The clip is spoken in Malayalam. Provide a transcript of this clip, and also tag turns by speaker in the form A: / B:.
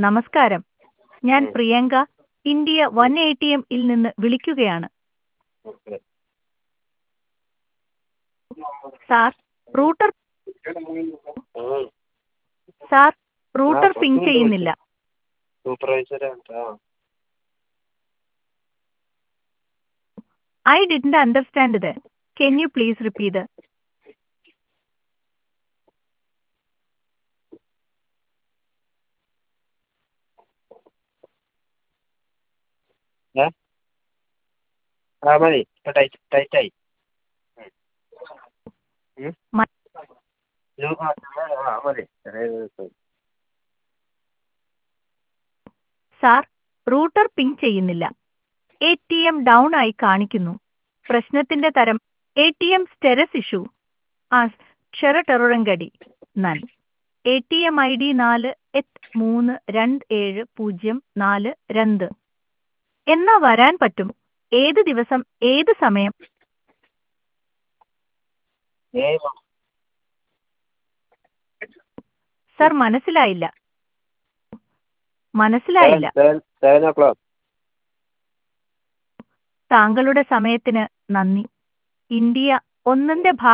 A: നമസ്കാരം ഞാൻ
B: ഉം.
A: Priyanka India one A T M ഇൽ നിന്ന് വിളിക്കുകയാണ്
B: ഓക്കെ
A: സാർ റൂട്ടർ
B: ഉം.
A: സാർ റൂട്ടർ
B: ആ,
A: പിങ്
B: ഉണ്ട്,
A: ചെയ്യുന്നില്ല
B: സൂപ്പർവൈസറാണ് ആ
A: ഐ ഡിഡ്ന്റ് അണ്ടർസ്റ്റാൻഡ് ഇത് കെൻ യു പ്ലീസ് റിപ്പീറ്റ്
B: ഏ ആ മതി ഇപ്പം ടൈറ്റ് ടൈറ്റായി ഉം.
A: മ-
B: ഇത് ആ ആ മതി ചെറിയ ദിവസം
A: സാർ റൂട്ടർ പിങ് ചെയ്യുന്നില്ല എ ടി എം ഡൗൺ ആയി കാണിക്കുന്നു പ്രശ്നത്തിന്റെ തരം A T M status issue ആ ക്ഷെറടെറുറങ്കടി നൻ A T M I D നാല് എട്ട് മൂന്ന് രണ്ട് ഏഴ് പൂജ്യം നാല് രണ്ട് എന്നാ വരാൻ പറ്റും ഏത് ദിവസം ഏത് സമയം
B: ഏ
A: സർ മനസ്സിലായില്ല മനസ്സിലായില്ല
B: സെവൻ സെവൻ ഓ ക്ലോക്ക്
A: താങ്കളുടെ സമയത്തിന് നന്ദി ഇന്ത്യ ഒന്നിന്റെ ഭാഗം